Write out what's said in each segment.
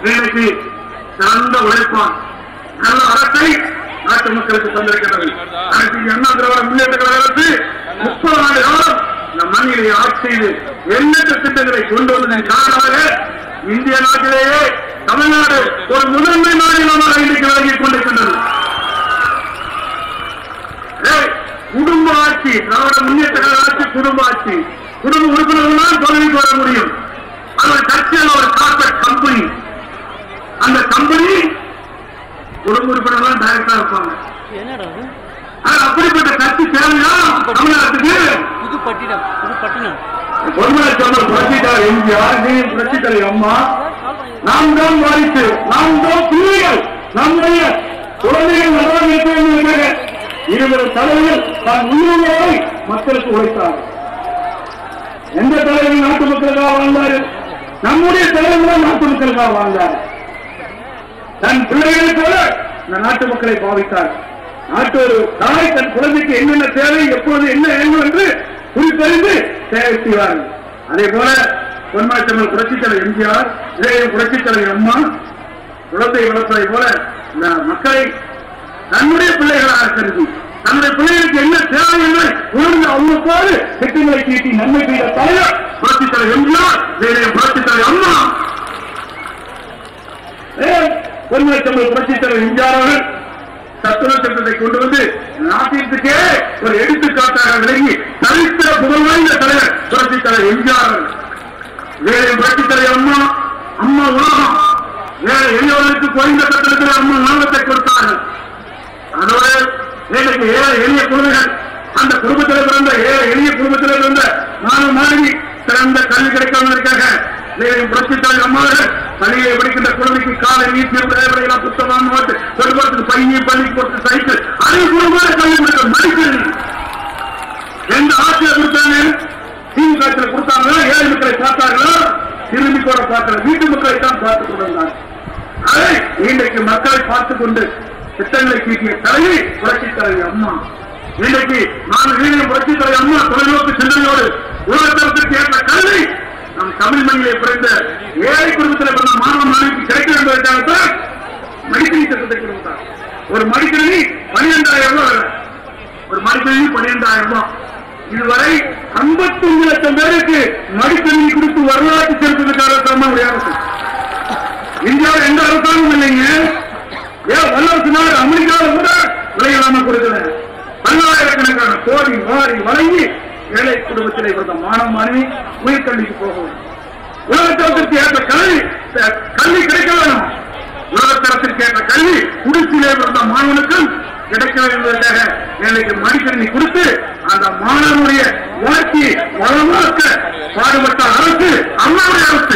இன்னைக்கு சிறந்த உழைப்பான் நல்ல அரசை நாட்டு மக்களுக்கு தந்திருக்கிறது அனைத்து இந்திய அண்ணா திராவிட முன்னேற்ற கழக அரசு முப்பது ஆண்டு காலம் இந்த மண்ணிலே ஆட்சி செய்து எண்ணற்ற திட்டங்களை கொண்டு வந்ததன் காரணமாக இந்திய நாட்டிலேயே தமிழ்நாடு ஒரு முதன்மை மாநிலமாக இன்றைக்கு விலகிக் கொண்டிருக்கின்றது ஏய், குடும்ப ஆட்சி திராவிட முன்னேற்ற கழக ஆட்சி குடும்ப ஆட்சி குடும்ப உறுப்பினர்கள் தான் பதவிக்கு வர முடியும் அது ஒரு கட்சியில் ஒரு கார்பரேட் கம்பெனி அந்த கம்பெனி குடும்ப உறுப்பினர் தான் டைரக்டா இருப்பாங்க என்னடா அது ஆனா அப்படிப்பட்ட கட்சி தேவையா தமிழ்நாட்டுக்கு புது பட்டினம் புது பட்டினம் பொன்மலை சொன்ன புரட்சித்தார் எம்ஜிஆர் நீ புரட்சித்தலை அம்மா நாம் தான் வாரிசு நாம் தான் பிள்ளைகள் நம்முடைய குழந்தைகள் நலன் இருக்க வேண்டும் என்கிற இருவரு தலைவர்கள் தான் உயிர்களை மக்களுக்கு உழைத்தார் எந்த தலைவர் நாட்டு மக்களுக்காக வாழ்ந்தாரு நம்முடைய தலைவர் நாட்டு மக்களுக்காக வாழ்ந்தார் தன் பிள்ளைகளை போல இந்த நாட்டு மக்களை பாவித்தார் நாட்டு ஒரு தாய் தன் குழந்தைக்கு என்னென்ன தேவை எப்போது என்ன வேண்டும் என்று குறிப்பறிந்து சேவை செய்வார்கள் அதே போல பொன்மாச்சமல் புரட்சித்தலைவர் எம்ஜிஆர் இளைய புரட்சித்தலைவர் அம்மா குழந்தை வளர்ப்பதை போல இந்த மக்களை தன்னுடைய பிள்ளைகளாக கருதி தன்னுடைய பிள்ளைகளுக்கு என்ன தேவை என்று உணர்ந்து அவ்வப்போது திட்டங்களை தீட்டி நன்மை செய்த தலைவர் புரட்சித்தலைவர் எம்ஜிஆர் இளைய புரட்சித்தலைவர் அம்மா பொன்மலைத்தமிழ் புரட்சித் தலைவர் எம்ஜிஆர் அவர்கள் சத்துணவு திட்டத்தை கொண்டு வந்து நாட்டிற்கே ஒரு எடுத்துக்காட்டாக விளங்கி சரித்திர புகழ் வாய்ந்த தலைவர் புரட்சித் தலைவர் எம்ஜிஆர் அவர்கள் வேலை புரட்சித் தலைவர் அம்மா அம்மா உலகம் வேலை எளியவர்களுக்கு குறைந்த கட்டணத்தில் அம்மா உலகத்தை கொடுத்தார்கள் அதோடு ஏழைக்கு ஏழை எளிய குழந்தைகள் அந்த குடும்பத்தில் பிறந்த ஏழை எளிய குடும்பத்தில் பிறந்த மாணவ மாணவி சிறந்த கல்வி கிடைக்காமற்காக புரட்சித்தாள் அம்மாவர்கள் பள்ளியை படிக்கின்ற குழந்தைக்கு காலை நீட்டி விடையெல்லாம் புத்தகம் நோட்டு தொடுபடுத்து பையி பள்ளி போட்டு சைக்கிள் அறிவுபூர்வமான கல்வி கொடுக்க மடிக்கல்வி எந்த ஆட்சியை கொடுத்தாங்க திமுக ஆட்சியில் கொடுத்தாங்களா ஏழை மக்களை பார்த்தார்களா திரும்பி கூட பார்க்கல வீட்டு மக்களை தான் பார்த்துக் கொண்டிருந்தாங்க அதை இன்றைக்கு மக்களை பார்த்துக் கொண்டு திட்டங்களை தீட்டிய தலைவி புரட்சித் தலைவி அம்மா இன்றைக்கு நான் வீடியம் புரட்சித் தலைவி அம்மா தொலைநோக்கு சிந்தனையோடு உலகத்திற்கு ஏற்ற கல்வி நம் தமிழ் மொழியை பிறந்த ஏழை குடும்பத்தில் பிறந்த மாணவ மாணவிக்கு கிடைக்க என்பதற்காகத்தான் மடிக்கணி திட்டத்தை கொடுத்தார் ஒரு மடிக்கணி பனிரெண்டாயிரம் ரூபாய் விலை. ஒரு மடிக்கணி பன்னிரெண்டாயிரம் ரூபாய் இதுவரை 55 லட்சம் பேருக்கு மடிக்கணினி கொடுத்து வரலாற்று செலுத்துவதற்காக தமிழ் அரசு இந்தியாவில் எந்த அரசாங்கம் இல்லைங்க ஏன் வல்லரசு நாடு அமெரிக்காவில் கூட விலையில்லாம கொடுக்கல பல்லாயிரக்கணக்கான கோடி வாரி வழங்கி ஏழை குடும்பத்திலே பிறந்த மாணவ மாணவி உயர்கல்விக்கு போகும் உலகத்தரத்திற்கு ஏற்ற கல்வி அஹ், கல்வி கிடைக்க வேணும் உலகத்தரத்திற்கு ஏற்ற கல்வி குடிசிலே பிறந்த மாணவனுக்கும் கிடைக்க வேண்டும் என்பதற்காக எனக்கு மடிக்கணினி கொடுத்து அந்த மாணவனுடைய வாழ்க்கையை வளமாக்க பாடுபட்ட அரசு அம்மாவுடைய அரசு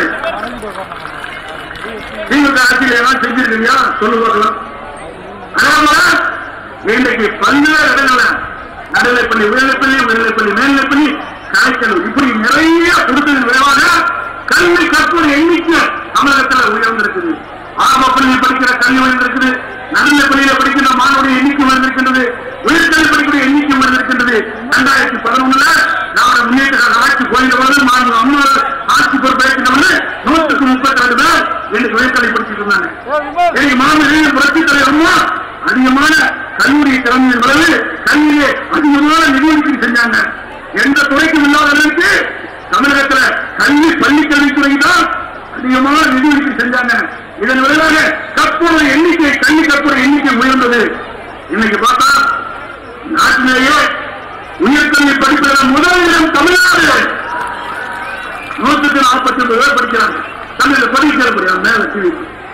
திமுக ஆட்சியில் எல்லாம் செஞ்சிருக்கீங்களா சொல்லு பார்க்கலாம் அதனால இன்றைக்கு பல்வேறு இடங்கள்ல நடுநிலைப்பள்ளி உயர்நிலைப்பள்ளி உயர்நிலைப்பள்ளி மேல்நிலைப்பள்ளி கலைக்கல் இப்படி நிறைய கொடுத்ததன் விளைவாக கல்வி கற்பனை எண்ணிக்கை தமிழகத்தில் உயர்ந்திருக்குது ஆரம்ப பள்ளியில் படிக்கிற கல்வி உயர்ந்திருக்குது நடுநிலை பள்ளியில படிக்கிற மாணவருடைய எண்ணிக்கை உயர்ந்திருக்கின்றது உயர்கல்வி படிக்கிற எண்ணிக்கை உயர்ந்திருக்கின்றது இரண்டாயிரத்தி பதினொன்னுல நம்முடைய முன்னேற்ற கழக ஆட்சி கோயில் வந்து மாநில அம்மா ஆட்சி பொறுப்பேற்கிறவங்க நூற்றுக்கு முப்பத்தி ரெண்டு பேர் எனக்கு உயர்கல்வி படிச்சுட்டு இருந்தாங்க எனக்கு மாநில புரட்சி தலைவர் அம்மா அதிகமான கல்லூரி திறமையின் விளைவு கல்வியிலே அதிகமான நிதி ஒதுக்கீடு செஞ்சாங்க எந்த துறைக்கும் இல்லாத அளவுக்கு தமிழகத்துல கல்வி பள்ளி கல்வித்துறை தான் அதிகமான நிதி ஒதுக்கீடு செஞ்சாங்க இதன் விளைவாக கற்போட எண்ணிக்கை கல்வி கற்போட எண்ணிக்கை உயர்ந்தது இன்னைக்கு பார்த்தா நாட்டிலேயே உயர்கல்வி படிப்பதில் முதல் இடம் தமிழ்நாடு நூற்றுக்கு நாற்பத்தி ஒன்பது பேர் படிக்கிறாங்க தமிழில் படிக்கிற முடியாது மேல டிவி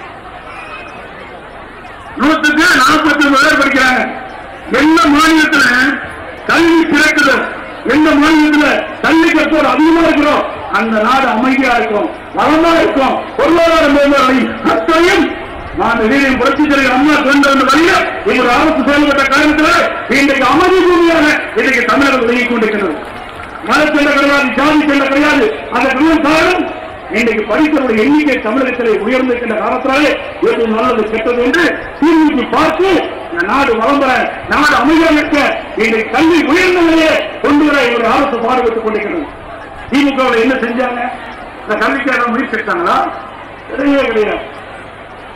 நூற்றுக்கு நாற்பத்தி ஒன்பது பேர் படிக்கிறாங்க எந்த மாநிலத்துல கல்வி சிறக்குதோ எந்த மாநிலத்துல கல்வி கற்போர் அதிகமா இருக்கிறோம் அந்த நாடு அமைதியா இருக்கும் வளமா இருக்கும் பொருளாதார மேம்பாடு அத்தனையும் நான் இடையே புரட்சி தலைவர் அம்மா கொண்டு வந்த வழியில எங்கள் அரசு செயல்பட்ட காரணத்தில் இன்றைக்கு அமைதி பூமியாக இன்றைக்கு தமிழகம் விலகிக் கொண்டிருக்கிறது மதச்சண்டை கிடையாது ஜாதி சண்டை கிடையாது அந்த கண்ணன் காரணம் இன்றைக்கு படித்தவருடைய எண்ணிக்கை தமிழகத்திலே உயர்ந்திருக்கின்ற காலத்தினாலே எது நல்லது கெட்டது என்று தீர்வுக்கு பார்த்து இந்த நாடு வளம் பெற நாடு அமைதியாக இருக்க இன்றைக்கு கல்வி உயர்ந்த நிலையை கொண்டு வர எங்களுடைய அரசு பாடுபட்டுக் கொண்டிருக்கிறது திமுக என்ன செஞ்சாங்க இந்த கல்விக்காக முயற்சி எடுத்தாங்களா கிடையவே கிடையாது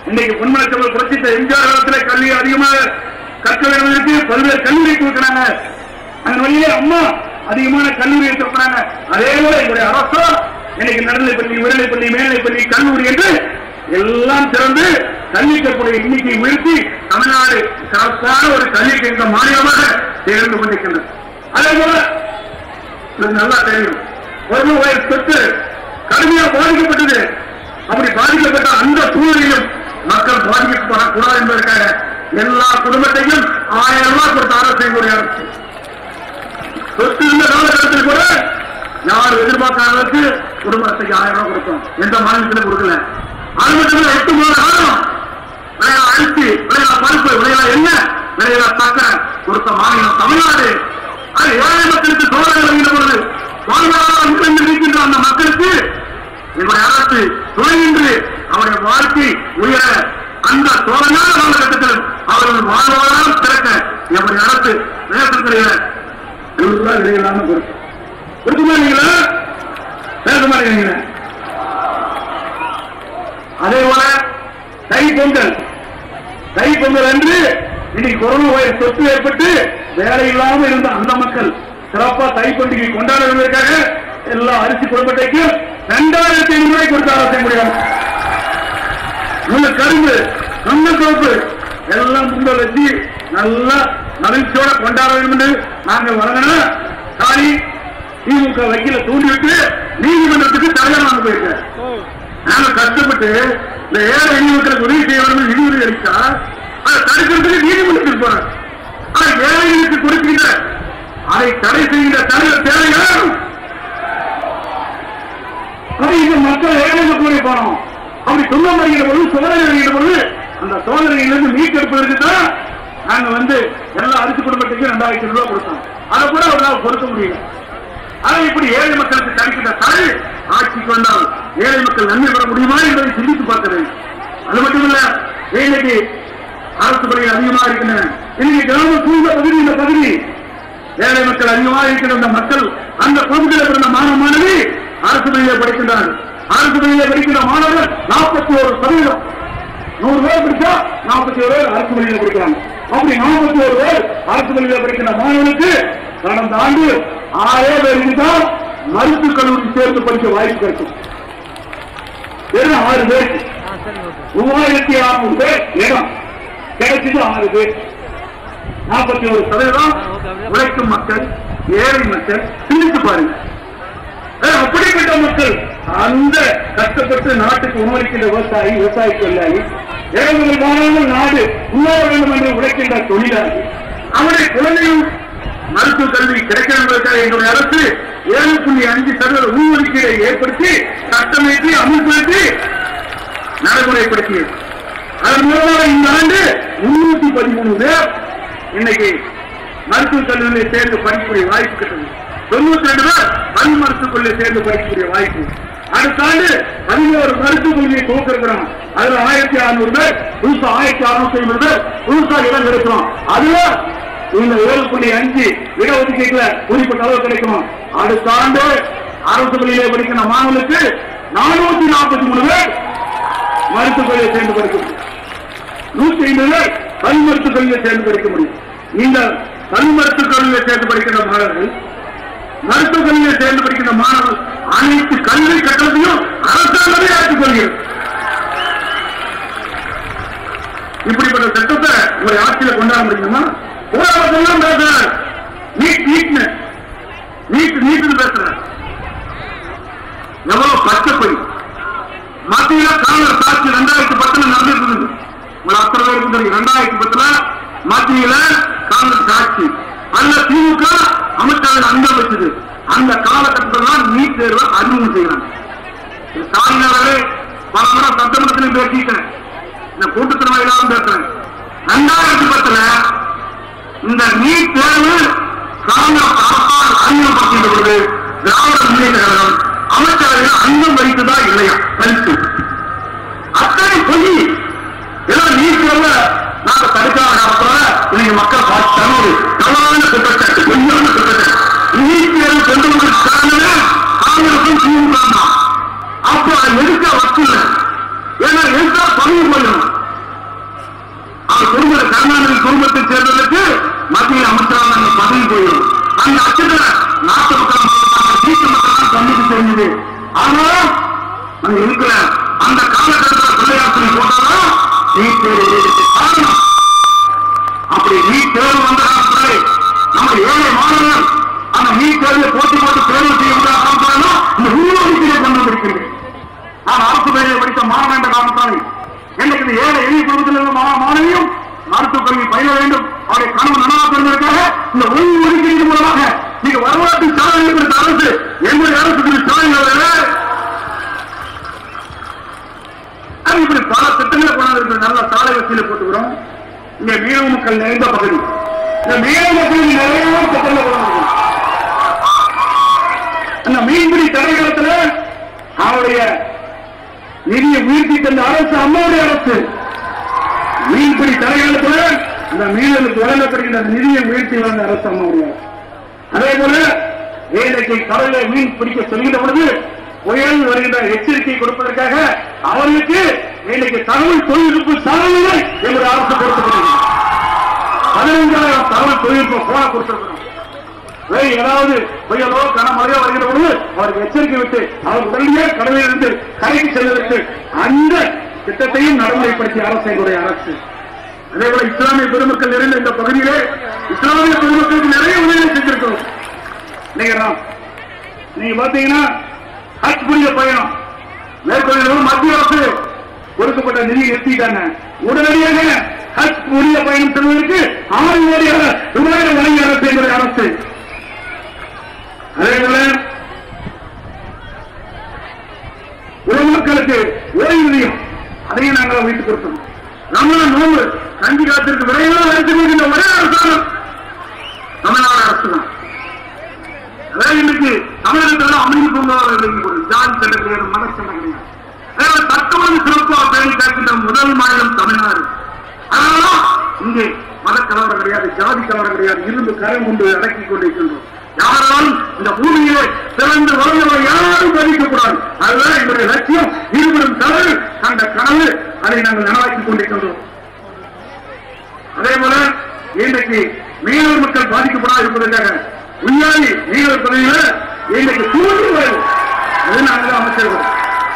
இன்னைக்கு பொன்மனச்சம்பல் புரட்சித்த எம்ஜிஆர் காலத்துல கல்வி அதிகமாக கற்க வேண்டுவதற்கு பல்வேறு கல்லூரி கொடுக்கிறாங்க அந்த வழியே அம்மா அதிகமான கல்லூரியை திறக்கிறாங்க அதே போல எங்களுடைய அரசும் இன்னைக்கு நடுநிலைப்பள்ளி உயர்நிலைப்பள்ளி மேல்நிலைப்பள்ளி கல்லூரி என்று எல்லாம் திறந்து கல்வி கற்புடைய எண்ணிக்கையை உயர்த்தி தமிழ்நாடு சிறப்பான ஒரு கல்வி கேட்க மாநிலமாக திகழ்ந்து கொண்டிருக்கின்றது அதே போல இது நல்லா தெரியும் ஒரு வயசு தொற்று கடுமையாக பாதிக்கப்பட்டது அப்படி பாதிக்கப்பட்ட அந்த சூழலிலும் மக்கள் பாதிக்கப்படக்கூடாது என்பதற்காக எல்லா குடும்பத்தையும் ஆயிரம் ரூபாய் கொடுத்த அரசு எங்களுடைய அரசு சொத்து இருந்த காலகட்டத்தில் கூட யார் எதிர்பார்க்காத அளவுக்கு குடும்பத்துக்கு ஆயிரம் ரூபாய் கொடுத்தோம் எந்த மாநிலத்திலும் கொடுக்கல அது மட்டும் இல்ல எட்டு மாத காலம் விளையாட அரிசி விளையாட பருப்பு விளையாட என்ன விளையாட சக்கரை கொடுத்த மாநிலம் தமிழ்நாடு அது ஏழை மக்களுக்கு சோதனை வருகின்ற பொழுது வாழ்வாதாரம் இழந்து இருக்கின்ற அந்த மக்களுக்கு எங்களுடைய அரசு துணை நின்று அவருடைய வாழ்க்கை உயர அந்த சோதனையான காலகட்டத்தில் அவர்கள் வாழ்வாதாரம் திறக்க எங்களுடைய அரசு ரேஷன் கடையில நூறு ரூபாய் விலை இல்லாம கொடுக்கும் கொடுக்க மாட்டீங்களா பேச மாட்டேங்கிறீங்களா அதே போல தை பொங்கல் தை பொங்கல் அன்று இன்னைக்கு கொரோனா வைரஸ் தொற்று ஏற்பட்டு வேலை இல்லாம இருந்த அந்த மக்கள் சிறப்பா தை பண்டிகை கொண்டாடுவதற்காக எல்லா அரிசி குடும்பத்தைக்கும் இரண்டாயிரத்தி ஐநூறு ரூபாய் கொடுத்து அரசு முடியும் நல்ல கரும்பு நல்ல சோப்பு எல்லாம் பொங்கல் வச்சு நல்லா மகிழ்ச்சியோட கொண்டாட வேண்டும் என்று நாங்கள் வழங்கினா சாரி திமுக வக்கீல தூண்டிவிட்டு நீதிமன்றத்துக்கு தலைவர் வாங்க போயிருக்கேன் நாங்க கஷ்டப்பட்டு இந்த ஏழை எளிய மக்களுக்கு உதவி செய்ய வேண்டும் நிதி உதவி அளித்தா அதை தடுக்கிறதுக்கு நீதிமன்றத்துக்கு போறாங்க ஆனா ஏழைகளுக்கு கொடுக்கின்ற அதை தடை செய்கின்ற தலைவர் தேவையா அது இந்த மக்கள் ஏழை மக்களுடைய பணம் அப்படி துன்பம் வருகிற பொழுது சோதனை வருகிற பொழுது அந்த சோதனையிலிருந்து மீட்டெடுப்பதற்கு தான் நாங்க வந்து எல்லா அரிசி குடும்பத்துக்கும் ரெண்டாயிரத்தி ரூபாய் கொடுத்தோம் அதை கூட அவர்களால் கொடுக்க முடியல அதை இப்படி ஏழை மக்களுக்கு கிடைக்கின்ற தடை ஆட்சிக்கு வந்தால் ஏழை மக்கள் நன்மை பெற முடியுமா என்பதை சிந்தித்து பார்க்க வேண்டும் அது மட்டுமல்ல இன்னைக்கு அரசு பணிகள் அதிகமாக இருக்கின்றன இன்னைக்கு கிராம சூழ்ந்த பகுதி இந்த பகுதி ஏழை மக்கள் அதிகமாக இருக்கின்ற அந்த மக்கள் அந்த பகுதியில் பிறந்த மாணவ மாணவி அரசு பள்ளியில் படிக்கின்றார்கள் அரசு பள்ளியில் படிக்கின்ற மாணவர்கள் நாற்பத்தி ஒரு சதவீதம் நூறு பேர் படிச்சா நாற்பத்தி ஒரு பேர் அரசு பள்ளியில் படிக்கிறாங்க அப்படி நாற்பத்தி ஒரு பேர் அரசு பள்ளியில் படிக்கின்ற மாணவனுக்கு கடந்த ஆண்டு ஆறே பேருக்கு தான் மருத்துவக் கல்லூரி சேர்ந்து படிக்க வாய்ப்பு கிடைக்கும் வெறும் ஆறு பேருக்கு ஆ சரி ஓகே மூவாயிரத்தி அறுநூறு பேர் இடம் கிடைச்சது ஆறு பேர் நாற்பத்தி ஒரு சதவீதம் உழைக்கும் மக்கள் ஏழை மக்கள் சிந்தித்து பாருங்க அஹ் அப்படிப்பட்ட மக்கள் அந்த கஷ்டப்பட்டு நாட்டுக்கு உணவளிக்கின்ற விவசாயி விவசாய தொழிலாளி ஏழைகள் காணாமல் நாடு முன்னேற வேண்டும் என்று உழைக்கின்ற தொழிலாளி அவருடைய குழந்தையும் மருத்துவ கல்வி கிடைக்க என்பதற்காக எங்களுடைய அரசு ஏழு புள்ளி அஞ்சு சதவீத உள்ஒதுக்கீடை ஏற்படுத்தி சட்டமேற்றி அமல்படுத்தி நடைமுறைப்படுத்தியது அதன் மூலமாக இந்த ஆண்டு முன்னூத்தி பதிமூணு பேர் இன்னைக்கு மருத்துவக் கல்லூரியில் சேர்ந்து படிக்கக்கூடிய வாய்ப்பு கிடைத்தது தொண்ணூத்தி ரெண்டு பேர் பல் மருத்துவக் கல்லூரியில் சேர்ந்து படிக்கக்கூடிய வாய்ப்பு அடுத்த ஆண்டு பதினோரு மருத்துவக் கல்லூரியை துவக்கிருக்கிறோம் அதுல ஆயிரத்தி அறுநூறு பேர் புதுசா ஆயிரத்தி அறுநூத்தி ஐம்பது பேர் புதுசா இடம் கிடைக்கும் அதுல இந்த ஏழு புள்ளி அஞ்சு இடஒதுக்கீட்டுல குறிப்பிட்ட அளவு கிடைக்கும் அடுத்த ஆண்டு அரசு பள்ளியிலே படிக்கிற மாணவர்களுக்கு நானூத்தி நாற்பத்தி மூணு பேர் மருத்துவக் கல்வியை சேர்ந்து படிக்க முடியும் நூத்தி ஐம்பது பேர் பல் மருத்துவக் கல்வியை சேர்ந்து படிக்க முடியும் இந்த பல் மருத்துவக் கல்வியை சேர்ந்து படிக்கிற மாணவர்கள் மருத்துவக் கல்வியை சேர்ந்து படிக்கிற மாணவர்கள் அனைத்து கல்வி கட்டணத்தையும் அரசாங்கமே ஏற்றுக் கொள்கிறது இப்படிப்பட்ட சட்டத்தை ஒரு ஆட்சியில கொண்டாட முடியுமா போராட்டத்தெல்லாம் பேசுறாரு நீட் நீட்னு நீட் நீட்னு பேசுறாரு எவ்வளவு பச்சை மத்தியில காங்கிரஸ் ஆட்சி ரெண்டாயிரத்தி பத்துல நடந்துட்டு இருந்தது உங்களை அத்தனை பேருக்கு தெரியும் ரெண்டாயிரத்தி பத்துல மத்தியில காங்கிரஸ் ஆட்சி அதுல திமுக அமைச்சர்கள் அங்கம் வச்சது அந்த காலகட்டத்தில் தான் நீட் தேர்வை அறிமுகம் செய்யறாங்க இது ஸ்டாலினாவே பல முறை சட்டமன்றத்திலும் பேசிட்டேன் இந்த கூட்டத்தின் வாயிலாகவும் பேசுறேன் ரெண்டாயிரத்தி பத்துல இந்த நீட் தேர்வு காங்கிரஸ் அரசால் அறிமுகப்படுத்திய பொழுது திராவிட முன்னேற்ற கழகம் அமைச்சரவையில் அங்கம் வைத்ததா இல்லையா கருத்து அத்தனை பொய் ஏதோ நீட் தேர்வு நாங்க தடுக்காத காலத்துல இன்னைக்கு மக்கள் பார்த்தாலும் ஒரு தவறான குற்றச்சாட்டு பொய்யான குற்றச்சாட்டு நீட் தேர்வு கொண்டு வந்ததுக்கு காரணமே காங்கிரசும் திமுக தான் அப்போ அது எதுக்க வக்கீல் ஏன்னா எதுக்கா பதவி போயிடும் மாநிலத்தை சேர்ந்தவர்களுக்கு மத்திய அமைச்சராக அந்த பதவி போயிடும் அந்த அச்சத்துல நாட்டு மக்கள் வீட்டு மக்கள் தான் கண்டித்து தெரிஞ்சது ஆனால் அங்க இருக்கிற அந்த காலகட்டத்தில் பிள்ளையாசிரி போட்டாலும் நீட் தேர்வு எழுதுறதுக்கு காரணம் அப்படி நீட் தேர்வு வந்த காலத்திலே நம்ம ஏழை மாணவர்கள் அந்த நீட் தேர்வை போட்டி போட்டு தேர்வு செய்ய முடியாத காரணத்தாலும் இந்த உள்ஒதுக்கீடை கொண்டு வந்திருக்கிறேன் நான் அரசு பள்ளியில் படித்த மாணவன் என்ற காரணத்தாலே எனக்கு இந்த ஏழை எளிய குடும்பத்தில் உள்ள மா- மாணவியும் மருத்துவக் கல்வி பயில வேண்டும் அவருடைய கனவு நனவாக பெறுவதற்காக இந்த உள் ஒதுக்கீடு மூலமாக நீங்க வரலாற்று சாதனை குறித்த அரசு எங்களுடைய அரசு திரு ஸ்டாலின் அவர்களே அது இப்படி பல திட்டங்களை கொண்டாந்து நல்ல சாலை வசதியில போட்டுக்கிறோம் இங்க மீனவ மக்கள் நிறைந்த பகுதி இந்த மீனவ மக்களுக்கு நிறைய திட்டங்களை கொண்டாந்து அந்த மீன்பிடி தடைகளத்துல அவருடைய நிதியை உயர்த்தி தந்த அரசு அம்மாவுடைய அரசு மீன்பிடி தடைகளத்துல அந்த மீனவர்களுக்கு வழங்கப்படுகின்ற நிதியை உயர்த்தி வந்த அரசு அம்மாவுடைய அரசு அதே போல வேலைக்கு கடலில் மீன் பிடிக்க செல்கின்ற பொழுது புயல் வருகின்ற எச்சரிக்கை கொடுப்பதற்காக அவர்களுக்கு வேலைக்கு தகவல் தொழில்நுட்ப சாதனைகளை எங்களுடைய அரசு கொடுத்துள்ளது பதினைஞ்சாயிரம் தகவல் தொழில்நுட்ப போன கொடுத்திருக்கிறோம் வேறு ஏதாவது புயலோ கனமழையோ வருகிற பொழுது அவருக்கு எச்சரிக்கை விட்டு அவர் உடனடியே கடலில் இருந்து கரைக்கு செல்வதற்கு அந்த திட்டத்தையும் நடைமுறைப்படுத்திய அரசு எங்களுடைய அரசு அதே போல இஸ்லாமிய பெருமக்கள் நிறைந்த இந்த பகுதியிலே இஸ்லாமிய பெருமக்களுக்கு நிறைய உதவி செஞ்சிருக்கிறோம் நீங்க நாம் நீங்க பாத்தீங்கன்னா ஹஜ் புரிய பயணம் மேற்கொள்ள மத்திய அரசு கொடுக்கப்பட்ட நிதி நிறுத்திட்டாங்க உடனடியாக ஹஜ் புரிய பயணம் செல்வதற்கு ஆறு கோடியாக ரூபாய் வழங்கிய அரசு எங்களுடைய அரசு அதே போல உறவுகளுக்கு ஓய்வூதியம் அதையும் நாங்கள் வைத்துக் கொடுத்தோம் ரமண நோன்பு கஞ்சி காத்திற்கு விரைவாக அழைத்து கொள்கின்ற ஒரே அரசாங்கம் தமிழ்நாடு அரசு தான் அதாவது இன்னைக்கு தமிழகத்தில் அமைதி பூங்காவர்கள் ஜாதி சண்டை கிடையாது மத சண்டை கிடையாது அதனால தத்துவம் சிறப்பாக பேணி காக்கின்ற முதல் மாநிலம் தமிழ்நாடு அதனால இங்கே மத கலவரம் கிடையாது ஜாதி கலவரம் கிடையாது இருந்து கரம் கொண்டு அடக்கி கொண்டிருக்கின்றோம் யாராலும் இந்த பூமியிலே சிறந்து வளர்ந்தவரை யாரும் பாதிக்கக்கூடாது அதுதான் எங்களுடைய லட்சியம் இருவரும் கனவு கண்ட கனவு அதை நாங்கள் நனவாக்கிக் கொண்டிருக்கின்றோம் அதே போல இன்றைக்கு மீனவர் மக்கள் பாதிக்கப்படாது இருப்பதற்காக உண்மையாளி மீனவர் பகுதியில இன்றைக்கு தூண்டி வரும் அது நாங்கள் அமைச்சர்கள்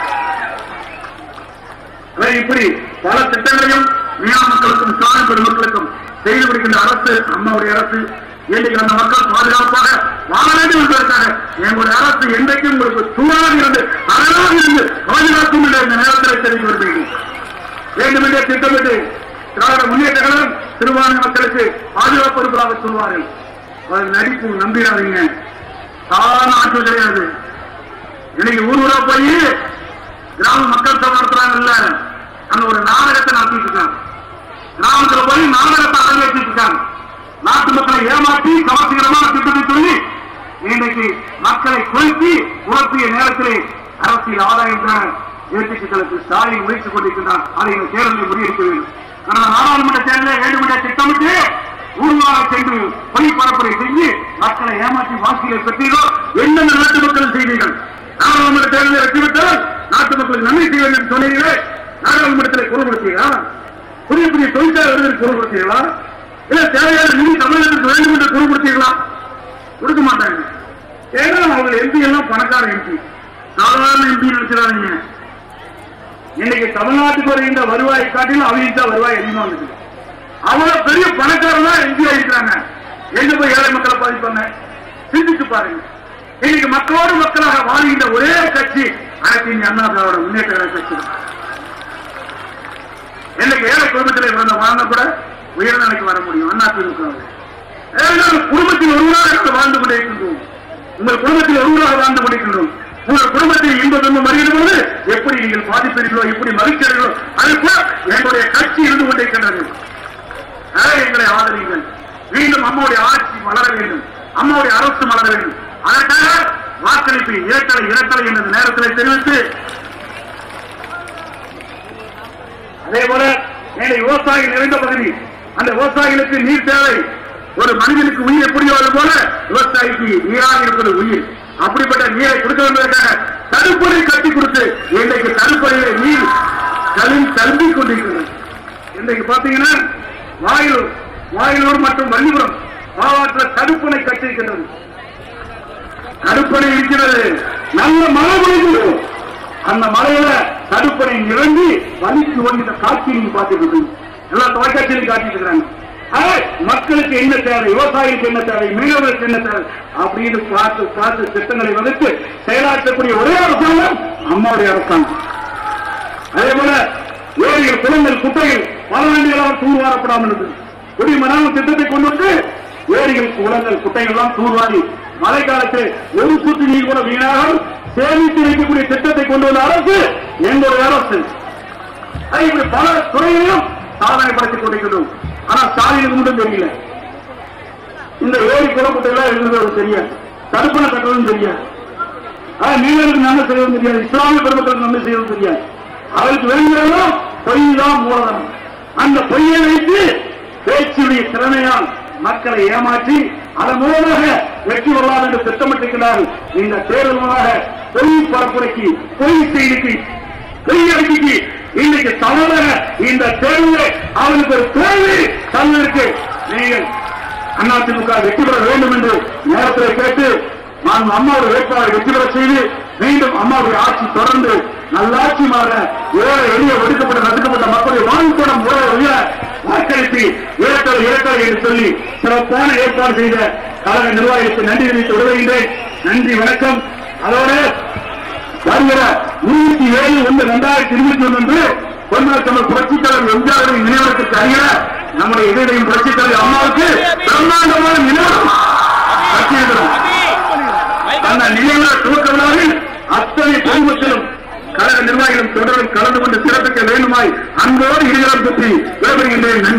அதை இப்படி பல திட்டங்களையும் மீனவ மக்களுக்கும் சாலை பெருமக்களுக்கும் செய்து கொடுக்கின்ற அரசு அம்மாவுடைய அரசு இன்றைக்கு அந்த மக்கள் பாதுகாப்பாக வாழ வேண்டும் என்பதற்காக எங்களுடைய அரசு என்றைக்கும் உங்களுக்கு தூணாக இருந்து அரணாக இருந்து பாதுகாக்கும் என்ற இந்த நேரத்தில் தெரிவித்து வருகிறேன் வேண்டுமென்றே திட்டமிட்டு திராவிட முன்னேற்ற கழகம் சிறுபான்மை மக்களுக்கு பாதுகாப்பு இருப்பதாக சொல்வார்கள் அது நடிப்பு நம்பிடாதீங்க சாதாரண ஆட்சி கிடையாது இன்னைக்கு ஊர் ஊரா போய் கிராம மக்கள் சபை நடத்துறாங்கல்ல அந்த ஒரு நாடகத்தை நடத்திட்டு இருக்காங்க கிராமத்துல போய் நாடகத்தை அரங்கேற்றிட்டு இருக்காங்க நாட்டு மக்களை ஏமாற்றி கவர்ச்சிகரமான திட்டத்தை சொல்லி இன்றைக்கு மக்களை கொளுத்தி உழப்பிய நேரத்திலே அரசியல் ஆதாயம் பெற எதிர்க்கட்சிகளுக்கு ஸ்டாலின் முயற்சி கொண்டிருக்கின்றார் அதை இந்த தேர்தலில் முறியடிக்க வேண்டும் கடந்த நாடாளுமன்ற தேர்தலில் வேண்டுமென்ற திட்டமிட்டு ஊர்வலாக சென்று பொய் பரப்புரை செஞ்சு மக்களை ஏமாற்றி வாக்குகளை பெற்றீர்களோ எந்தெந்த நாட்டு மக்கள் செய்தீர்கள் நாடாளுமன்ற தேர்தலில் வெற்றி பெற்றால் நாட்டு மக்களுக்கு நன்மை செய்ய வேண்டும் என்று சொன்னீர்களே நாடாளுமன்றத்தில் குரல் கொடுத்தீர்களா புதிய புதிய தொழிற்சாலைகளுக்கு குரல் கொடுத்தீர்களா இல்ல தேவையான நிதி தமிழகத்துக்கு வேண்டும் என்று குரல் கொடுத்தீர்களா கொடுக்க மாட்டாங்க ஏன்னா அவங்க எம்பி எல்லாம் பணக்கார எம்பி சாதாரண எம்பி நினைச்சிடாதீங்க இன்னைக்கு தமிழ்நாட்டுக்கு வருகின்ற வருவாயை காட்டிலும் அவங்க தான் வருவாய் அதிகமா இருக்குது அவ்வளவு பெரிய பணக்காரனா எம்பி ஆயிருக்கிறாங்க எங்க போய் ஏழை மக்களை பாதிப்பாங்க சிந்திச்சு பாருங்க இன்னைக்கு மக்களோடு மக்களாக வாழ்கின்ற ஒரே கட்சி அனைத்து இந்திய அண்ணா திராவிட முன்னேற்ற கழக கட்சி தான் இன்னைக்கு ஏழை குடும்பத்தில் பிறந்த வாழ்ந்த கூட உயர்நிலைக்கு வர முடியும் அண்ணா திமுக ஏனென்றால் குடும்பத்தில் ஒருவராக நாங்கள் வாழ்ந்து கொண்டிருக்கின்றோம் உங்கள் குடும்பத்தில் ஒருவராக வாழ்ந்து கொண்டிருக்கின்றோம் உங்கள் குடும்பத்தில் இன்ப துன்பம் வருகிற போது எப்படி நீங்கள் பாதிப்பீர்களோ எப்படி மகிழ்ச்சியீர்களோ அது போல எங்களுடைய கட்சி இருந்து கொண்டிருக்கின்றது அதை எங்களை ஆதரியுங்கள் மீண்டும் அம்மாவுடைய ஆட்சி வளர வேண்டும் அம்மாவுடைய அரசு வளர வேண்டும் அதற்காக வாக்களிப்பு இரட்டலை இரட்டலை என்ற நேரத்தில் தெரிவித்து அதே போல மேலே விவசாயி நிறைந்த பகுதி அந்த விவசாயிகளுக்கு நீர் தேவை ஒரு மனிதனுக்கு உயிர் எப்படியோ அது போல விவசாயிக்கு நீராக இருப்பது உயிர் அப்படிப்பட்ட நீரை கொடுக்க வேண்டியதற்காக தடுப்பணை கட்டி கொடுத்து இன்றைக்கு தடுப்பணையில நீர் கலும் தழும்பிக் கொண்டிருக்கிறது இன்றைக்கு பாத்தீங்கன்னா வாயில் வாயிலூர் மற்றும் வள்ளிபுரம் மாவட்ட தடுப்பணை கட்டியிருக்கின்றது தடுப்பணை இருக்கிறது நல்ல மழை பொழியுது அந்த மலையில தடுப்பணை நிரம்பி வலிக்கு ஓடின காட்சி நீங்க பார்த்துட்டு எல்லா தொலைக்காட்சியிலும் காட்டிட்டு இருக்கிறாங்க ஆக, மக்களுக்கு என்ன தேவை விவசாயிகளுக்கு என்ன தேவை மீனவர்களுக்கு என்ன தேவை அப்படின்னு பார்த்து பார்த்து திட்டங்களை வகுத்து செயலாற்றக்கூடிய ஒரே அரசாங்கம் அம்மாவுடைய அரசாங்கம் அதே போல ஏரிகள் குளங்கள் குட்டைகள் பல ஆண்டுகளாக தூர்வாரப்படாமல் இருந்தது குடிமராம திட்டத்தை கொண்டு வந்து ஏரிகள் குளங்கள் குட்டைகள் எல்லாம் தூர்வாரி மழை காலத்தில் ஒரு சொட்டு நீர் கூட வீணாக சேமித்து வைக்கக்கூடிய திட்டத்தை கொண்டு வந்த அரசு எங்களுடைய அரசு அது இப்படி பல துறையிலும் சாதனைப்படுத்திக் கொண்டிருக்கிறோம் ஆனா ஸ்டாலினுக்கு மட்டும் தெரியல இந்த ஏரி குளக்குட்டையெல்லாம் எழுதுறது தெரியாது தடுப்பணை கட்டுறதும் தெரியாது ஆனா நீங்களுக்கு நன்மை செய்யவும் தெரியாது இஸ்லாமிய பெருமக்களுக்கு நன்மை செய்யவும் தெரியாது அவருக்கு வேண்டியதும் பொய் தான் மூலதனம் அந்த பொய்யை வைத்து பேச்சுடைய திறமையால் மக்களை ஏமாற்றி அதன் மூலமாக வெற்றி வரலாம் என்று திட்டமிட்டிருக்கிறார்கள் இந்த தேர்தல் மூலமாக பொய் பரப்புரைக்கு பொய் செய்திக்கு பொய் அறிக்கைக்கு இன்னைக்கு தமிழக இந்த தேர்தலில் அவனுக்கு ஒரு தோல்வி தந்திருக்கு நீங்கள் அதிமுக வெற்றி பெற வேண்டும் என்று நேரத்தில் கேட்டு நான் அம்மாவுடைய வேட்பாளரை வெற்றி பெற செய்து மீண்டும் அம்மாவுடைய ஆட்சி தொடர்ந்து நல்லாட்சி மாற ஏழை எளிய ஒடுக்கப்பட்ட நசுக்கப்பட்ட மக்களுடைய வாழ்க்கையிடம் உறவு உயர வாக்களித்து இறக்கல் இறக்கல் என்று சொல்லி சிறப்பான ஏற்பாடு செய்த கழக நிர்வாகிகளுக்கு நன்றி தெரிவித்து உதவுகின்றேன் நன்றி வணக்கம் அதோடு வருகிற இருபத்தி ஏழு ஒன்று இரண்டாயிரத்தி இருபத்தி ஒன்று அன்று பொன்மனத்தமிழ் புரட்சித் தலைவர் எம்ஜிஆரின் நினைவகத்திற்கு அருகில நம்முடைய இதயம் புரட்சித் தலைவர் அம்மாவுக்கு பிரம்மாண்டமான நினைவகம் கட்டியிருக்கிறோம் அந்த நினைவுல துவக்க விழாவில் அத்தனை பொதுமக்களும் கழக நிர்வாகிகளும் தொடரும் கலந்து கொண்டு சிறப்பிக்க வேண்டுமாய் அன்போடு இருகரம் பற்றி விடைபெறுகின்றேன் நன்றி